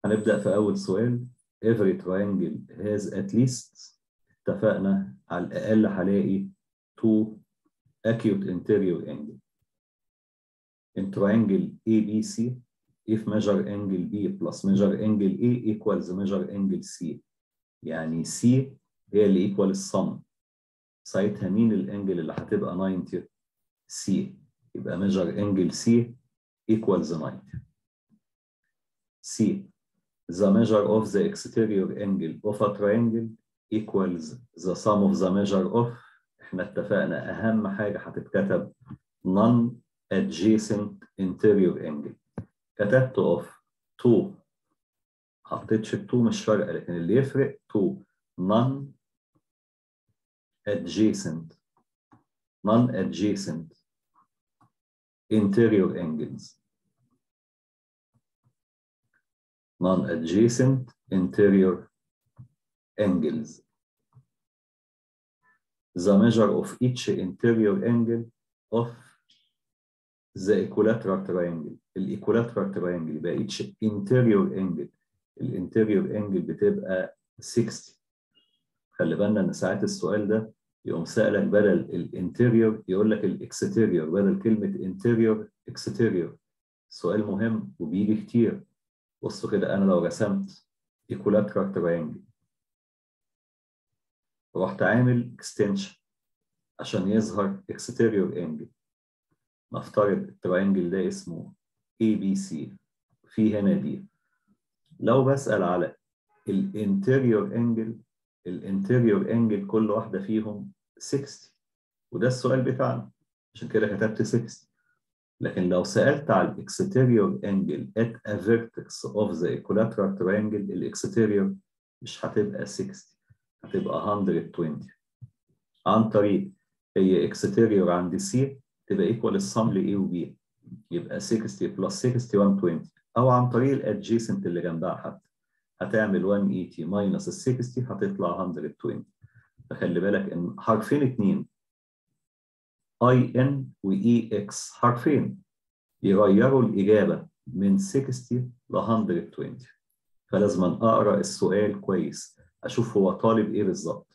هنبدأ في أول سؤال every triangle has at least اتفقنا على الأقل هلاقي two acute interior angle in triangle ABC if measure angle B plus measure angle A equals measure angle C يعني C هي اللي equal السم ساعتها مين الانجل اللي هتبقى 90 C يبقى measure angle C equals 90 C the measure of the exterior angle of a triangle equals the sum of the measure of احنا اتفقنا اهم حاجه هتتكتب non adjacent interior angle كتبت of 2 حطيتش ال 2 مش فارقه لكن اللي يفرق 2 non adjacent non adjacent interior angles non adjacent interior angles the measure of each interior angle of the equilateral triangle الايكولاترال triangle يبقى each interior angle الانتيريور انجل بتبقى 60 خلي بالنا ان ساعات السؤال ده يقوم سألك بدل الانتيريور يقول لك الاكستيريور بدل كلمة انتيريور اكستيريور سؤال مهم وبيجي كتير بصوا كده انا لو رسمت equilateral triangle رحت عامل extension عشان يظهر exterior angle نفترض التراينجل ده اسمه ABC في هنا دي لو بسأل على الانتيريور انجل الانتيريور انجل كل واحدة فيهم 60 وده السؤال بتاعنا عشان كده كتبت 60 لكن لو سألت على الاكستيريور انجل at a vertex of the equilateral triangle الاكستيريور مش هتبقى 60 هتبقى 120 عن طريق هي اكستيريور عند سي تبقى ايكوال السم ل A و B يبقى 60 بلس 60 120 او عن طريق الادجيسنت اللي جنبها حتى هتعمل 180 ماينس ال 60 هتطلع 120 فخلي بالك ان حرفين اتنين اي ان واي اكس حرفين يغيروا الاجابه من 60 ل 120 فلازم اقرا السؤال كويس اشوف هو طالب ايه بالظبط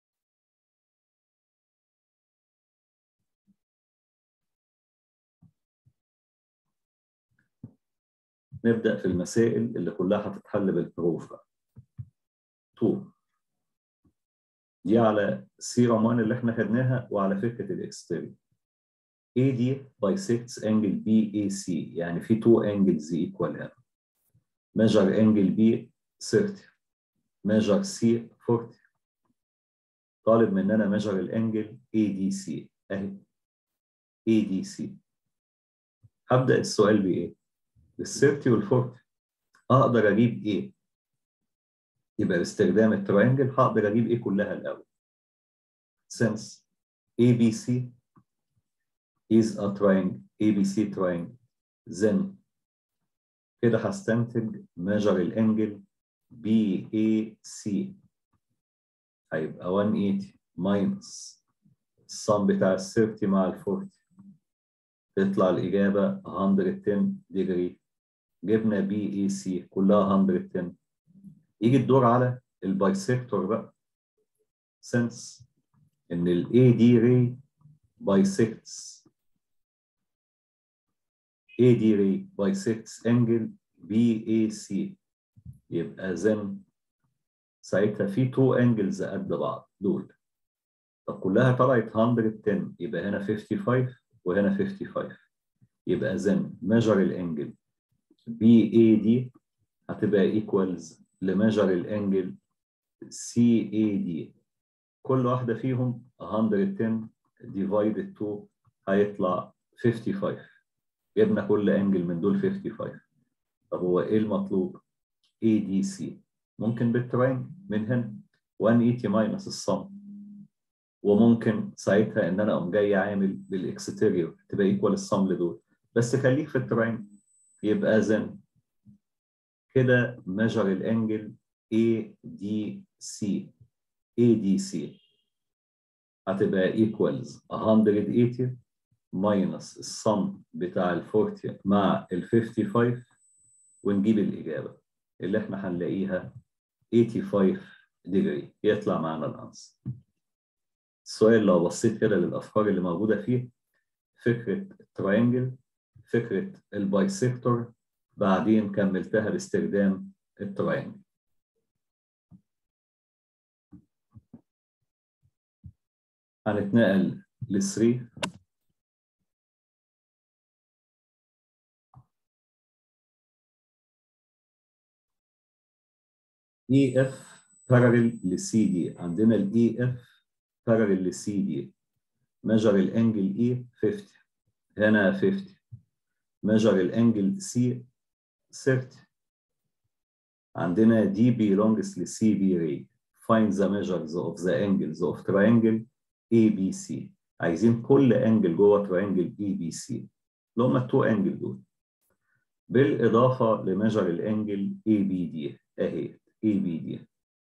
نبدأ في المسائل اللي كلها هتتحل بالحروف بقى. 2 دي على سيرم 1 اللي احنا خدناها وعلى فكرة الاكستيريور. AD bisects angle BAC يعني في 2 angles equal هنا. measure angle B 30 measure C 40 طالب مننا measure الانجل ADC اهي ADC هبدأ السؤال بإيه؟ ال 30 وال 40 اقدر اجيب ايه؟ يبقى باستخدام التراينجل هقدر اجيب ايه كلها الاول. since ABC is a triangle ABC triangle then كده هستنتج measure الانجل BAC هيبقى 180 minus السم بتاع ال 30 مع ال 40 تطلع الإجابة 110 degree جبنا بي اي سي كلها 110 يجي الدور على البايسكتور بقى since ان الاي دي ري bisects اي دي ري bisects angle بي اي سي يبقى then ساعتها في تو انجلز قد بعض دول طب كلها طلعت 110 يبقى هنا 55 وهنا 55 يبقى then measure الانجل BAD هتبقى equals لميجر الانجل CAD كل واحدة فيهم 110 divided 2 هيطلع 55 جبنا كل انجل من دول 55 طب هو ايه المطلوب؟ ADC ممكن بالتراين من هنا 180 ماينس الصم وممكن ساعتها ان انا اقوم جاي عامل بالاكستيريور تبقى ايكوال الصم لدول بس خليك في التراين يبقى زن كده ميجر الانجل ADC ADC هتبقى equals 180 minus الصم بتاع ال 40 مع ال 55 ونجيب الإجابة اللي احنا هنلاقيها 85 degree يطلع معانا الانسر السؤال لو بصيت كده للافكار اللي موجوده فيه فكره التراينجل فكره البايسيكتور بعدين كملتها باستخدام التراينجل هنتنقل ل 3 اي اف parallel للسي دي عندنا الاي اف parallel للسي دي measure الانجل اي 50 هنا 50 measure الانجل سي 30 عندنا دي belongs للسي بي ray find the measures of the angles of triangle ABC عايزين كل انجل جوه تراينجل ABC اللي هم التو انجل دول بالاضافه لميجر الانجل ABD اهي ABD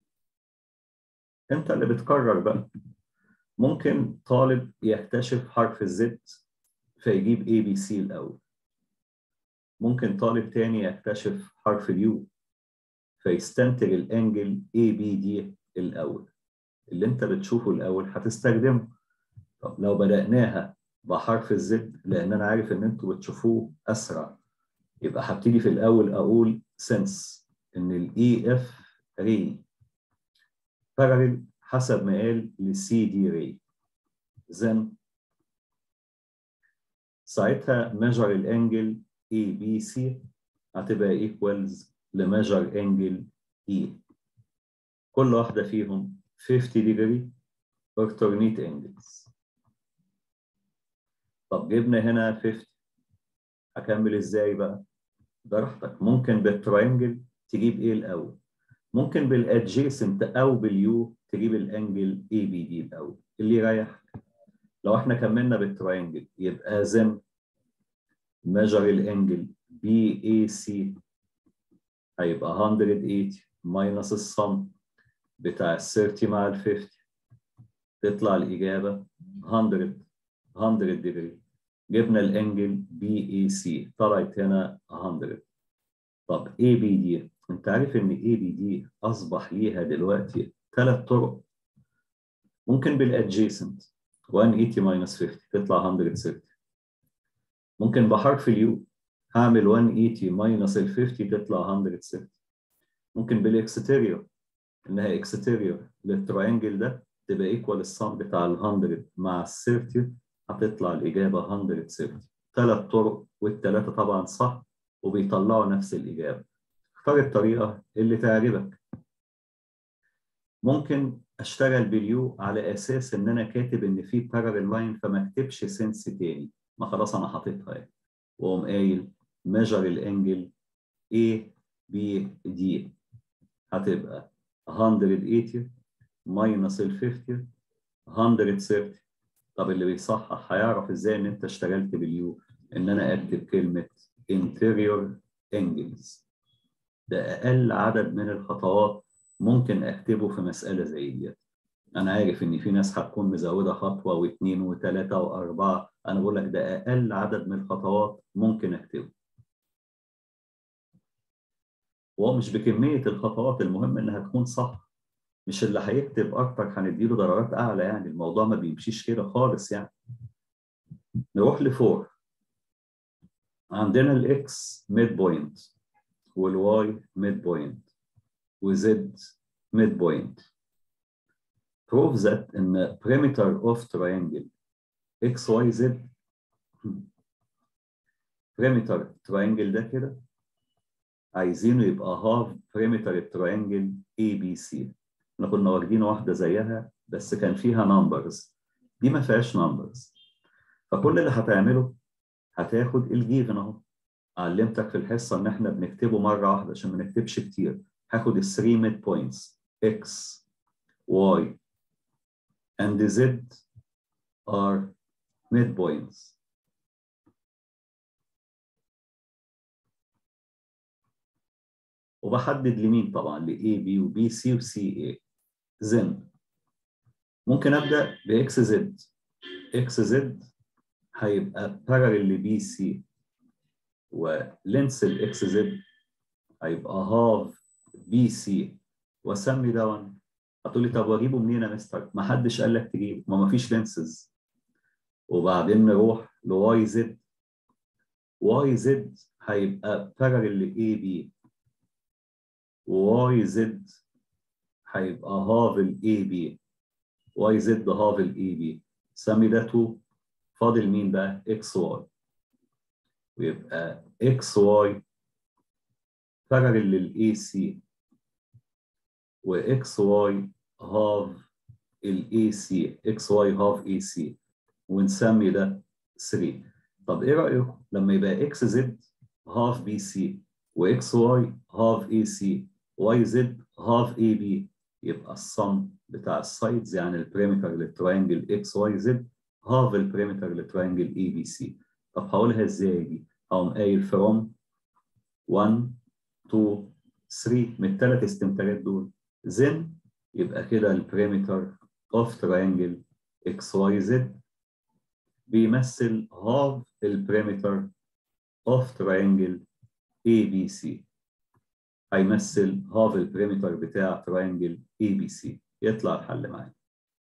انت اللي بتقرر بقى ممكن طالب يكتشف حرف الزد فيجيب اي بي سي الاول ممكن طالب تاني يكتشف حرف اليو فيستنتج الانجل اي بي دي الاول اللي انت بتشوفه الاول هتستخدمه طب لو بدأناها بحرف الزد لان انا عارف ان انتوا بتشوفوه اسرع يبقى هبتدي في الاول اقول سنس ان الاي اف ري باراليل حسب ما قال للسي دي ري then ساعتها measure الانجل اي بي سي هتبقى ايكوالز لميجر انجل اي كل واحده فيهم 50 degree alternate angles طب جبنا هنا 50 هكمل ازاي بقى براحتك ممكن بالتراينجل تجيب ايه الاول ممكن بالادجيسنت او باليو تجيب الانجل اي بي دي الاول اللي يريحك لو احنا كملنا بالتراينجل يبقى زن measure الانجل بي اي سي هيبقى 180 ماينس الصم بتاع ال 30 مع ال 50 تطلع الإجابة 100 100 ديجري جبنا الانجل بي اي سي طلعت هنا 100 طب اي بي دي انت عارف ان اي بي دي اصبح ليها دلوقتي ثلاث طرق ممكن بالادجيسنت 180 ماينس 50 تطلع 130 ممكن بحرف اليو هعمل 180 ماينس ال 50 تطلع 160 ممكن بالاكستيريور انها اكستيريور للتراينجل ده تبقى ايكوال الصم بتاع ال 100 مع ال 30 هتطلع الاجابه 130 ثلاث طرق والثلاثه طبعا صح وبيطلعوا نفس الاجابه اختار الطريقه اللي تعجبك ممكن اشتغل باليو على اساس ان انا كاتب ان في باراليل لاين فما اكتبش سنس تاني ما خلاص انا حاططها اهي واقوم قايل ميجر الانجل A B D هتبقى 180 ماينس ال 50 130 طب اللي بيصحح هيعرف ازاي ان انت اشتغلت باليو ان انا اكتب كلمه interior angles ده اقل عدد من الخطوات ممكن اكتبه في مساله زي دي انا عارف ان في ناس هتكون مزوده خطوه واثنين وثلاثه واربعه انا بقول لك ده اقل عدد من الخطوات ممكن اكتبه وهو مش بكميه الخطوات المهم انها تكون صح مش اللي هيكتب اكتر هنديله درجات اعلى يعني الموضوع ما بيمشيش كده خالص يعني نروح لفور عندنا الاكس ميد بوينت والواي ميد بوينت وزد ميد بوينت prove that in the perimeter of triangle XYZ perimeter triangle ده كده عايزينه يبقى half perimeter triangle ABC احنا كنا واخدين واحدة زيها بس كان فيها numbers دي ما فيهاش numbers فكل اللي هتعمله هتاخد الجيفن اهو علمتك في الحصة ان احنا بنكتبه مرة واحدة عشان ما نكتبش كتير هاخد ال 3 mid points X Y and Z are midpoints. وبحدد لمين طبعا ل A B و B C و C A then ممكن ابدا ب X Z X Z هيبقى parallel ل B C ولينس ال X Z هيبقى half بي سي واسمي ده 1 هتقول لي طب واجيبه منين يا مستر؟ ما حدش قال لك تجيبه ما مفيش لينسز وبعدين نروح لواي زد واي زد هيبقى بارالل لاي بي وواي زد هيبقى هاف الاي بي واي زد هاف الاي بي سمي ده 2 فاضل مين بقى؟ اكس واي ويبقى اكس واي بارالل للاي سي واكس واي هاف الاي سي اكس واي هاف اي سي ونسمي ده 3 طب ايه رايكم لما يبقى اكس زد هاف بي سي واكس واي هاف اي سي واي زد هاف اي بي يبقى الصم بتاع السايدز يعني البريمتر للتراينجل اكس واي زد هاف البريمتر للتراينجل اي بي سي طب هقولها ازاي دي؟ هقوم قايل فروم 1 2 3 من الثلاث استنتاجات دول then يبقى كده البريمتر اوف تراينجل اكس واي زد بيمثل هاف البريمتر اوف تراينجل اي بي سي هيمثل هاف البريمتر بتاع تراينجل اي بي سي يطلع الحل معايا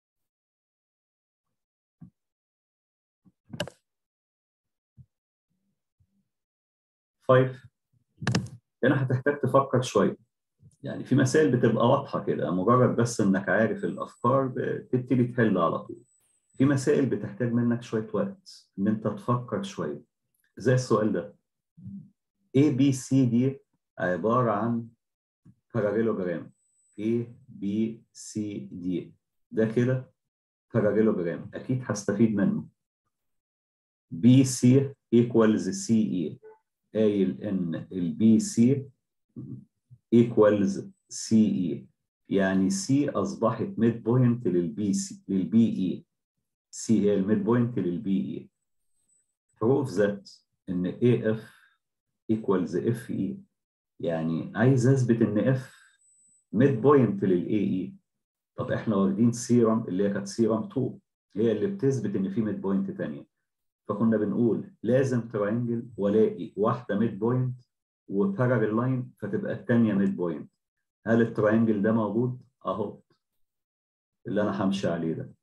فايف هنا هتحتاج تفكر شويه يعني في مسائل بتبقى واضحه كده مجرد بس انك عارف الافكار بتبتدي تحل على طول في مسائل بتحتاج منك شويه وقت ان انت تفكر شويه زي السؤال ده A B C دي عباره عن باراليلوجرام A B C D ده كده باراليلوجرام اكيد هستفيد منه B C equals C E قايل ان البي سي equals سي اي يعني سي اصبحت ميد بوينت للبي سي للبي اي سي هي الميد بوينت للبي اي prove that ان اي اف equals اف اي يعني عايز اثبت ان اف ميد بوينت للاي اي طب احنا واخدين سيرم اللي هي كانت سيرم 2 هي اللي بتثبت ان في ميد بوينت ثانيه فكنا بنقول لازم تراينجل والاقي واحده ميد بوينت وبارالل لاين فتبقى الثانيه ميد بوينت هل التراينجل ده موجود؟ اهو اللي انا همشي عليه ده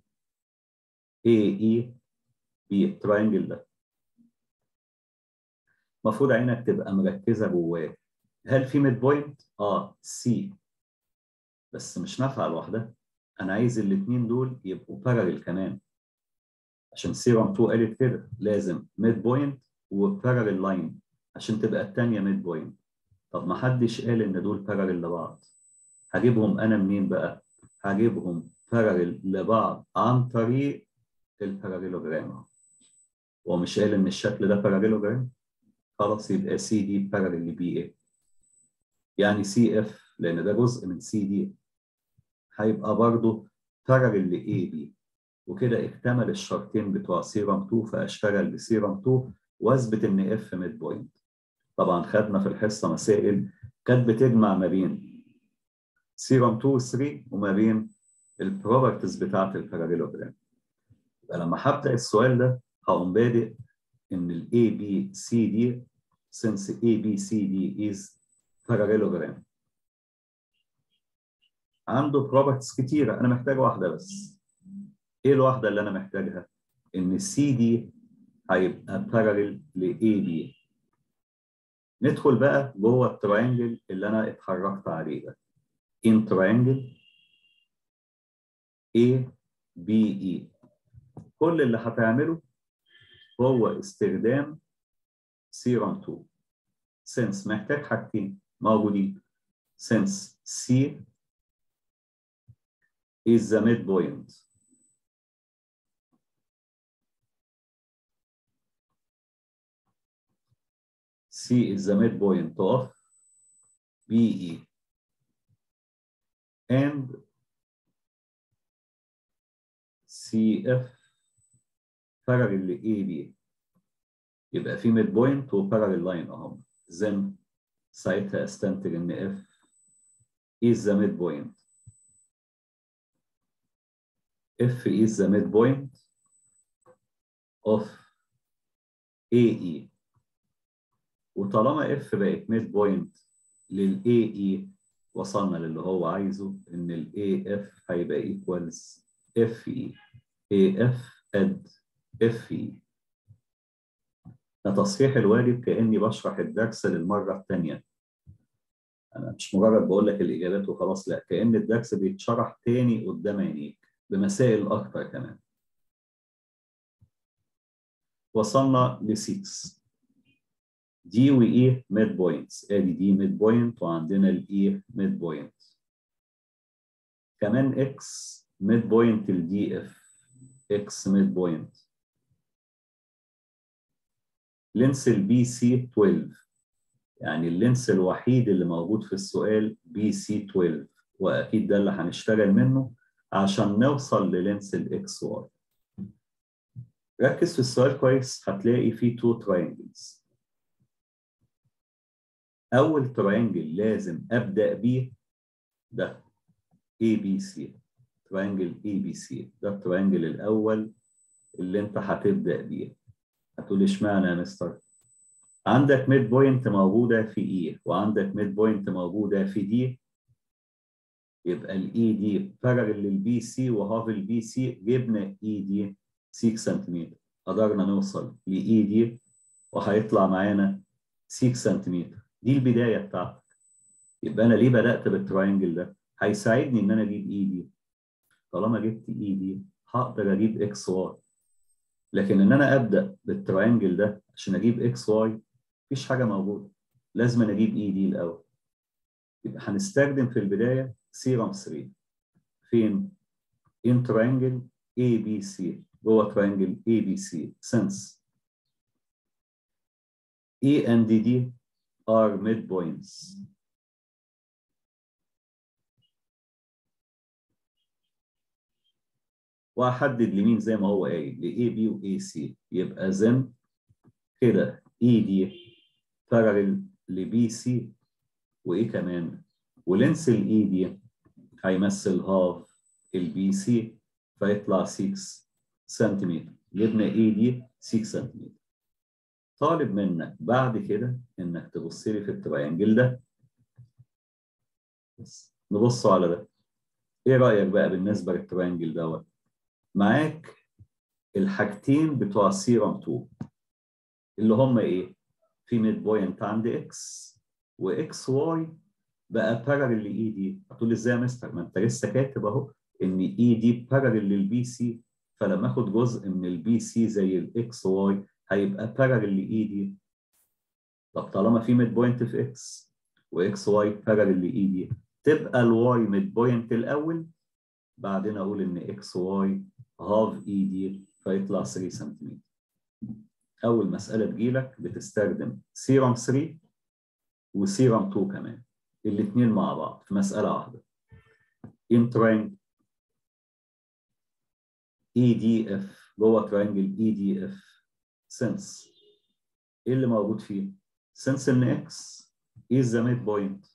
A E B التراينجل ده المفروض عينك تبقى مركزه جواه هل في ميد بوينت؟ اه سي بس مش نافعه لوحدها انا عايز الاثنين دول يبقوا بارالل كمان عشان سيرم 2 قالت كده لازم ميد بوينت وبارالل لاين عشان تبقى الثانيه ميد بوينت طب ما حدش قال ان دول بارالل لبعض هجيبهم انا منين بقى هجيبهم بارالل لبعض عن طريق الباراليلوجرام هو مش قال ان الشكل ده باراليلوجرام خلاص يبقى سي دي بارالل لبي ايه يعني سي اف لان ده جزء من سي دي هيبقى برضه بارالل لاي بي وكده اكتمل الشرطين بتوع سيرم 2 فاشتغل بسيرم 2 واثبت ان اف ميد بوينت طبعا خدنا في الحصه مسائل كانت بتجمع ما بين سيرم 2 و 3 وما بين البروبرتيز بتاعت الباراليلوجرام يبقى لما هبدا السؤال ده هقوم بادئ ان ال A B C D since A B C D is parallelogram عنده بروبرتيز كتيره انا محتاج واحده بس ايه الواحده اللي انا محتاجها ان سي دي هيبقى بارالل ل اي بي ندخل بقى جوه التراينجل اللي انا اتحركت عليه ده ان تراينجل A B E كل اللي هتعمله هو استخدام سيرم 2 since محتاج حاجتين موجودين since C is the midpoint C is the midpoint of BE and CF parallel ل AB يبقى في ميد بوينت وبارالل لاين اهم then ساعتها استنتج ان F is the midpoint F is the midpoint of AE وطالما F بقت ميد بوينت لل AE وصلنا للي هو عايزه ان ال AF هيبقى equals FE AF قد FE ده تصحيح الواجب كأني بشرح الدرس للمرة الثانية أنا مش مجرد بقول لك الإجابات وخلاص لا كأن الدرس بيتشرح تاني قدام عينيك بمسائل أكتر كمان وصلنا ل 6 دي وإيه ميد بوينتس ادي دي ميد بوينت وعندنا الإيه ميد بوينت كمان إكس ميد بوينت الدي اف إكس ميد بوينت لينس البي سي 12 يعني اللينس الوحيد اللي موجود في السؤال بي سي 12 واكيد ده اللي هنشتغل منه عشان نوصل للينس الاكس واي ركز في السؤال كويس هتلاقي فيه تو تراينجلز اول تراينجل لازم ابدا بيه ده اي بي سي تراينجل اي بي سي ده التراينجل الاول اللي انت هتبدا بيه هتقول اشمعنى يا مستر عندك ميد بوينت موجوده في اي وعندك ميد بوينت موجوده في دي يبقى الاي دي بارل للبي سي وهاف البي سي جبنا اي دي 6 سنتيمتر قدرنا نوصل لاي دي وهيطلع معانا 6 سنتيمتر دي البدايه بتاعتك يبقى انا ليه بدات بالتراينجل ده هيساعدني ان انا اجيب اي دي طالما جبت اي دي هقدر اجيب اكس واي لكن ان انا ابدا بالتراينجل ده عشان اجيب اكس واي مفيش حاجه موجوده لازم أنا اجيب اي دي الاول يبقى هنستخدم في البدايه سيرم 3 فين ان تراينجل اي بي سي جوه تراينجل اي بي سي since E and D are midpoints واحدد لمين زي ما هو قايل ل A B و A C يبقى then كده E D parallel ل B C وإيه كمان ولينس ال E D هيمثل هاف ال B C فيطلع 6 سنتيمتر جبنا E D 6 سنتيمتر طالب منك بعد كده انك تبص لي في التريانجل ده بس نبص على ده ايه رايك بقى بالنسبه للتريانجل دوت معاك الحاجتين بتوع سيرم 2 اللي هم ايه في ميد بوينت عند اكس واكس واي بقى بارالل لاي دي هتقول لي ازاي يا مستر ما انت لسه كاتب اهو ان اي دي بارالل للبي سي فلما اخد جزء من البي سي زي الاكس واي هيبقى بارالل لاي دي طب طالما في ميد بوينت في اكس واكس واي بارالل لاي دي تبقى الواي ميد بوينت الاول بعدين اقول ان اكس واي هاف اي دي فيطلع 3 سنتيمتر اول مساله تجيلك بتستخدم سيرم 3 وسيرم 2 كمان الاثنين مع بعض في مساله واحده ان ترينج اي دي اف جوه ترينجل اي دي اف since ايه اللي موجود فيه؟ since ان x is the midpoint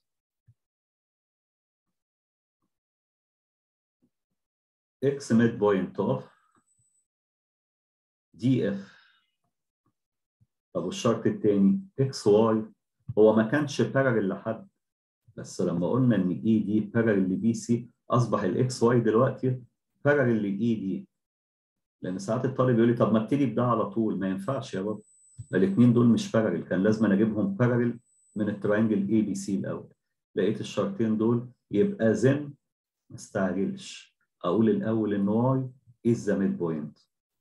x midpoint of df طب والشرط الثاني x y هو ما كانش بارل لحد بس لما قلنا ان اي دي بارل لبي سي اصبح الاكس واي دلوقتي بارل لاي دي لان ساعات الطالب يقول لي طب ما ابتدي بده على طول ما ينفعش يا بابا الاثنين دول مش بارل كان لازم أنا اجيبهم بارل من التراينجل اي بي سي الاول لقيت الشرطين دول يبقى زن ما استعجلش اقول الاول ان واي از ذا ميد بوينت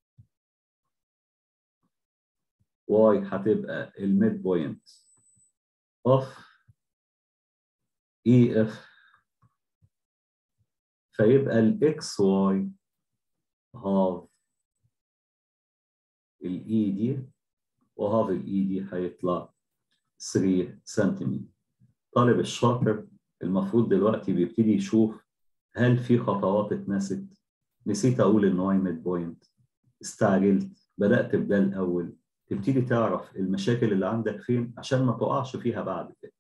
واي هتبقى الميد بوينت اوف اي اف فيبقى الاكس واي هاف الاي دي وهاف الاي دي هيطلع 3 سنتيمتر طالب الشاطر المفروض دلوقتي بيبتدي يشوف هل في خطوات اتنست نسيت اقول ان واي ميد بوينت استعجلت بدات بده الاول تبتدي تعرف المشاكل اللي عندك فين عشان ما تقعش فيها بعد كده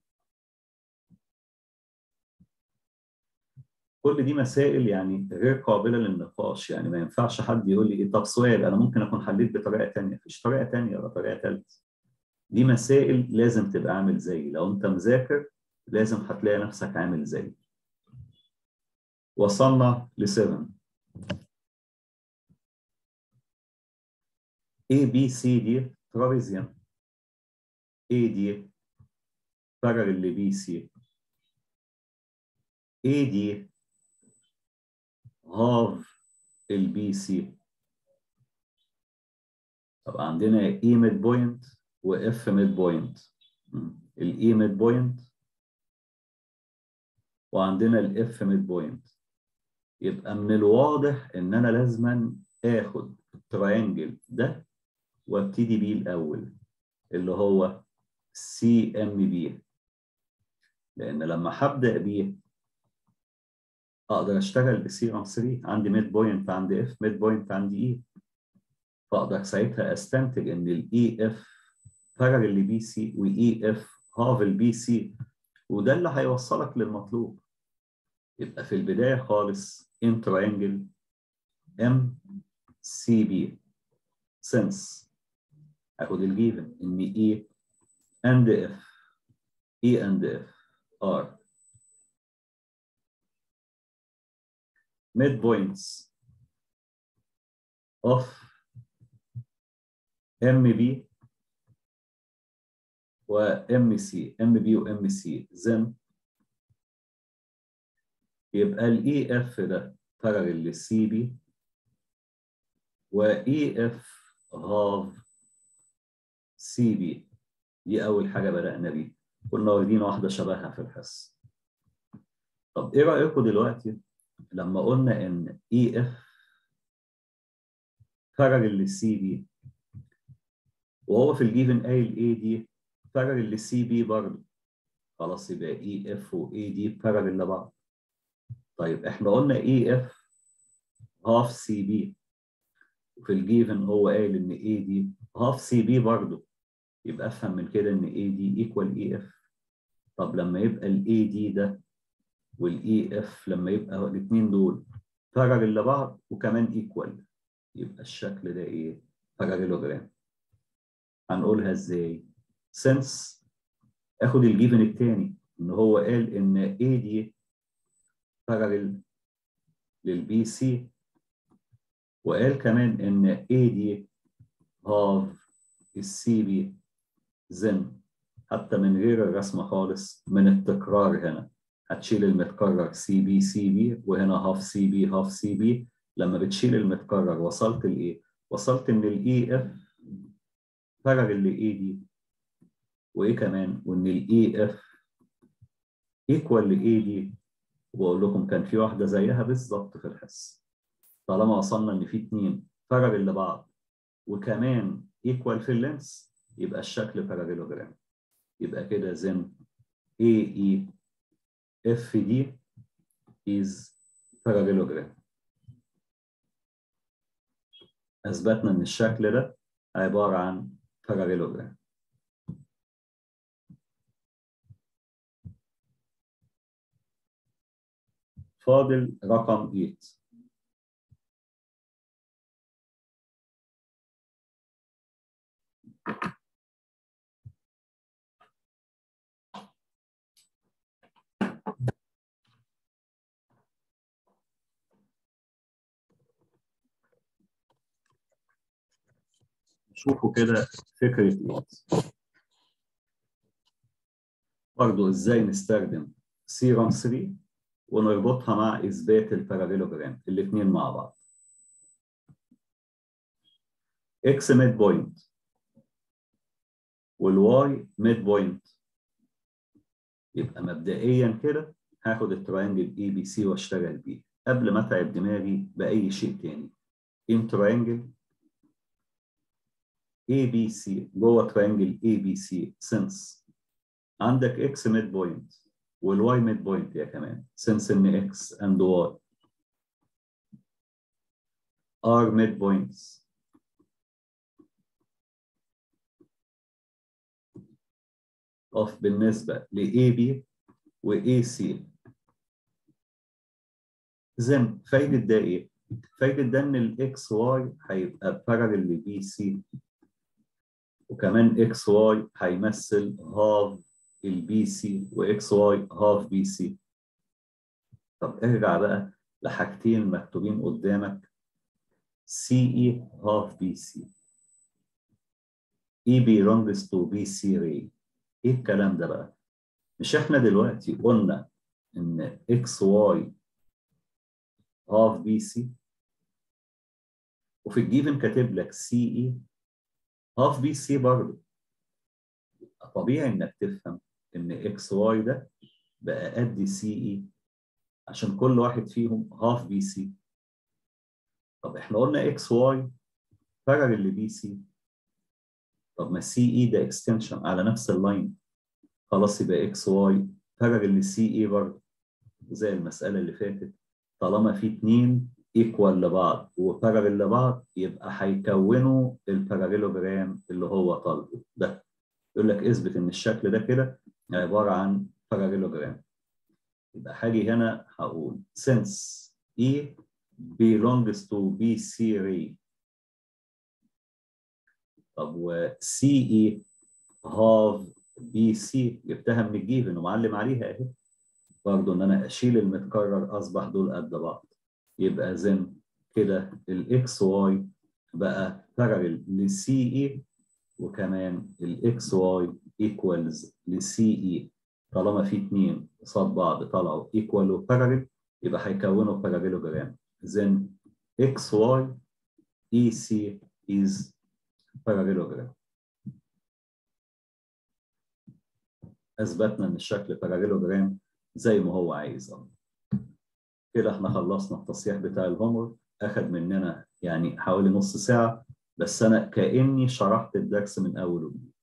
كل دي مسائل يعني غير قابله للنقاش يعني ما ينفعش حد يقول لي ايه طب سؤال انا ممكن اكون حليت بطريقه ثانيه مفيش طريقه ثانيه ولا طريقه ثالثه دي مسائل لازم تبقى عامل زي لو انت مذاكر لازم هتلاقي نفسك عامل زي وصلنا ل 7 A B C دي ترابيزيوم A دي parallel ل B C A دي half ال B C طب عندنا E mid point و F mid point ال E mid point وعندنا ال F mid point يبقى من الواضح ان انا لازما اخد التراينجل ده وابتدي بيه الاول اللي هو سي ام بي لان لما هبدا بيه اقدر اشتغل بسيرم 3 عندي ميد بوينت عندي اف ميد بوينت عندي اي فاقدر ساعتها استنتج ان الاي اف بارل لبي سي واي اف هاف البي سي وده اللي هيوصلك للمطلوب يبقى في البدايه خالص in triangle MCB since اخد الجيفن ان E and F E and F are midpoints of MB و MC MB و MC then يبقى ال EF ده parallel لل CB و EF half CB دي أول حاجة بدأنا بيها كنا واخدين واحدة شبهها في الحصة طب إيه رأيكم دلوقتي لما قلنا إن EF parallel لل CB وهو في الجيفن قايل A دي parallel لل CB برضه خلاص يبقى EF و AD parallel لبعض طيب احنا قلنا اي اف هاف سي بي وفي الجيفن هو قايل ان اي دي هاف سي بي برضه يبقى افهم من كده ان اي دي ايكوال اي اف طب لما يبقى الاي دي ده والاي اف لما يبقى الاثنين دول باراليل لبعض وكمان ايكوال يبقى الشكل ده ايه؟ باراليلوجرام هنقولها ازاي؟ سنس اخد الجيفن الثاني ان هو قال ان اي دي باراليل للبي سي وقال كمان ان اي دي هاف السي بي زن حتى من غير الرسمه خالص من التكرار هنا هتشيل المتكرر سي بي سي بي وهنا هاف سي بي هاف سي بي لما بتشيل المتكرر وصلت لايه؟ وصلت ان الاي اف باراليل لاي دي وايه كمان؟ وان الاي اف ايكوال لاي دي وبقول لكم كان في واحده زيها بالظبط في الحصه طالما وصلنا ان في اثنين باراليل لبعض وكمان ايكوال في اللينس يبقى الشكل باراليلوجرام يبقى كده زن اي اي اف دي is parallelogram اثبتنا ان الشكل ده عباره عن parallelogram فاضل رقم 8 شوفوا كده فكرة ايه برضه ازاي نستخدم سيرم 3 ونربطها مع اثبات الباراليلوجرام الاثنين مع بعض اكس ميد بوينت والواي ميد بوينت يبقى مبدئيا كده هاخد التراينجل اي بي سي واشتغل بيه قبل ما اتعب دماغي باي شيء تاني ان تراينجل اي بي سي جوه تراينجل اي بي سي سنس عندك اكس ميد بوينت والواي ميد بوينت يا كمان since ان اكس and y are mid points of بالنسبة ل AB و AC then فايدة ده ايه؟ فايدة ده ان ال XY هيبقى parallel ل BC وكمان XY هيمثل half البي سي واكس واي هاف بي سي طب ارجع بقى لحاجتين مكتوبين قدامك سي اي هاف بي سي اي belongs to بي سي ray ايه الكلام ده بقى مش احنا دلوقتي قلنا ان اكس واي هاف بي سي وفي الجيفن كاتب لك سي اي هاف بي سي برضه طبيعي انك تفهم ان اكس واي ده بقى قد سي اي عشان كل واحد فيهم هاف بي سي طب احنا قلنا اكس واي بارل لبي سي طب ما سي اي ده اكستنشن على نفس اللاين خلاص يبقى اكس واي بارل لسي اي برضه زي المساله اللي فاتت طالما في اتنين ايكوال لبعض وبارل لبعض يبقى هيكونوا الباراليلوجرام اللي هو طالبه ده يقول لك اثبت ان الشكل ده كده عباره عن باراليلوجرام يبقى هاجي هنا هقول since E belongs to BC ray طب و CE half BC جبتها من الجيفن ومعلم عليها اهي برضه ان انا اشيل المتكرر اصبح دول قد بعض يبقى زن كده الاكس واي بقى بارل لسي اي وكمان الاكس واي ايكوالز لسي اي طالما في اتنين قصاد بعض طلعوا ايكوال وبارل يبقى هيكونوا باراليلوجرام then xy EC is parallelogram اثبتنا ان الشكل باراليلوجرام زي ما هو عايز اهو كده احنا خلصنا التصحيح بتاع الهومورك اخد مننا يعني حوالي نص ساعه بس انا كاني شرحت الدرس من اول وجديد